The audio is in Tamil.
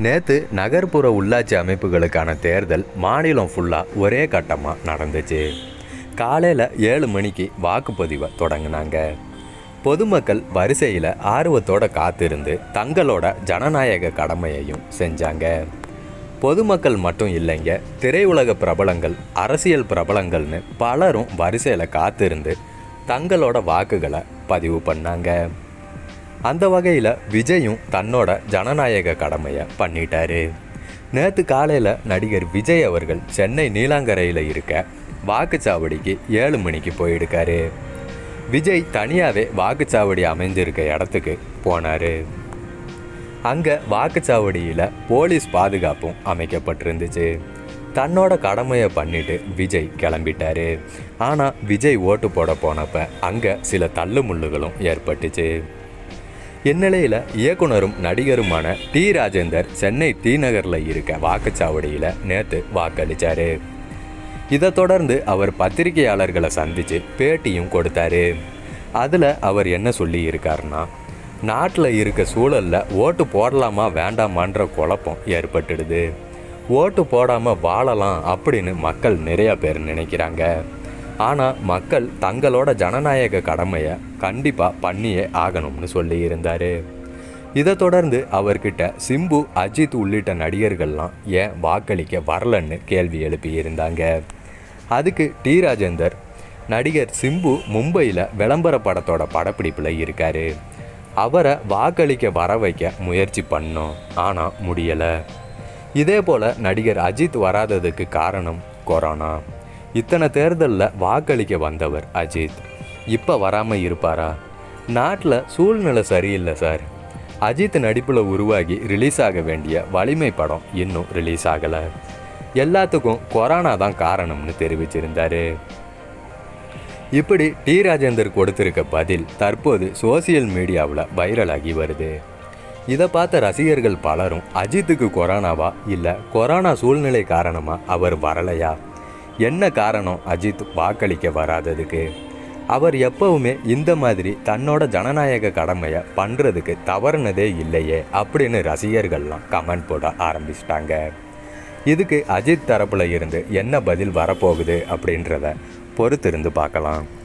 நேற்று நகர்ப்புற உள்ளாட்சி அமைப்புகளுக்கான தேர்தல் மாநிலம் ஃபுல்லாக ஒரே கட்டமாக நடந்துச்சு காலையில் ஏழு மணிக்கு வாக்குப்பதிவை தொடங்கினாங்க பொதுமக்கள் வரிசையில் ஆர்வத்தோட காத்திருந்து தங்களோட ஜனநாயக கடமையையும் செஞ்சாங்க பொதுமக்கள் மட்டும் இல்லைங்க திரையுலக பிரபலங்கள் அரசியல் பிரபலங்கள்னு பலரும் வரிசையில் காத்திருந்து தங்களோட வாக்குகளை பதிவு பண்ணாங்க அந்த வகையில் விஜயும் தன்னோட ஜனநாயக கடமையை பண்ணிட்டாரு நேற்று காலையில் நடிகர் விஜய் அவர்கள் சென்னை நீலாங்கரையில் இருக்க வாக்குச்சாவடிக்கு ஏழு மணிக்கு போயிருக்காரு விஜய் தனியாகவே வாக்குச்சாவடி அமைஞ்சிருக்க இடத்துக்கு போனார் அங்கே வாக்குச்சாவடியில் போலீஸ் பாதுகாப்பும் அமைக்கப்பட்டிருந்துச்சு தன்னோட கடமையை பண்ணிட்டு விஜய் கிளம்பிட்டாரு ஆனால் விஜய் ஓட்டு போட போனப்ப அங்கே சில தள்ளுமுள்ளுகளும் ஏற்பட்டுச்சு இந்நிலையில் இயக்குனரும் நடிகருமான டி ராஜேந்தர் சென்னை டி நகரில் இருக்க வாக்குச்சாவடியில் நேற்று வாக்களித்தார் இதை தொடர்ந்து அவர் பத்திரிகையாளர்களை சந்தித்து பேட்டியும் கொடுத்தாரு அதில் அவர் என்ன சொல்லி இருக்காருன்னா நாட்டில் இருக்க சூழலில் ஓட்டு போடலாமா வேண்டாமான்ற குழப்பம் ஏற்பட்டுடுது ஓட்டு போடாமல் வாழலாம் அப்படின்னு மக்கள் நிறைய பேர் நினைக்கிறாங்க ஆனால் மக்கள் தங்களோட ஜனநாயக கடமையை கண்டிப்பாக பண்ணியே ஆகணும்னு சொல்லி இருந்தார் இதை தொடர்ந்து அவர்கிட்ட சிம்பு அஜித் உள்ளிட்ட நடிகர்கள்லாம் ஏன் வாக்களிக்க வரலன்னு கேள்வி எழுப்பியிருந்தாங்க அதுக்கு டி ராஜேந்தர் நடிகர் சிம்பு மும்பையில் விளம்பர படத்தோட படப்பிடிப்பில் இருக்காரு அவரை வாக்களிக்க வர வைக்க முயற்சி பண்ணோம் ஆனால் முடியலை இதே போல் நடிகர் அஜித் வராததுக்கு காரணம் கொரோனா இத்தனை தேர்தலில் வாக்களிக்க வந்தவர் அஜித் இப்போ வராமல் இருப்பாரா நாட்டில் சூழ்நிலை சரியில்லை சார் அஜித் நடிப்பில் உருவாகி ரிலீஸ் ஆக வேண்டிய வலிமை படம் இன்னும் ரிலீஸ் ஆகலை எல்லாத்துக்கும் கொரோனா தான் காரணம்னு தெரிவிச்சிருந்தாரு இப்படி டி ராஜேந்தர் கொடுத்திருக்க பதில் தற்போது சோசியல் மீடியாவில் வைரலாகி வருது இதை பார்த்த ரசிகர்கள் பலரும் அஜித்துக்கு கொரோனாவா இல்லை கொரோனா சூழ்நிலை காரணமாக அவர் வரலையா என்ன காரணம் அஜித் வாக்களிக்க வராததுக்கு அவர் எப்பவுமே இந்த மாதிரி தன்னோட ஜனநாயக கடமையை பண்ணுறதுக்கு தவறுனதே இல்லையே அப்படின்னு ரசிகர்கள்லாம் கமெண்ட் போட ஆரம்பிச்சிட்டாங்க இதுக்கு அஜித் தரப்புல இருந்து என்ன பதில் வரப்போகுது அப்படின்றத பொறுத்திருந்து பார்க்கலாம்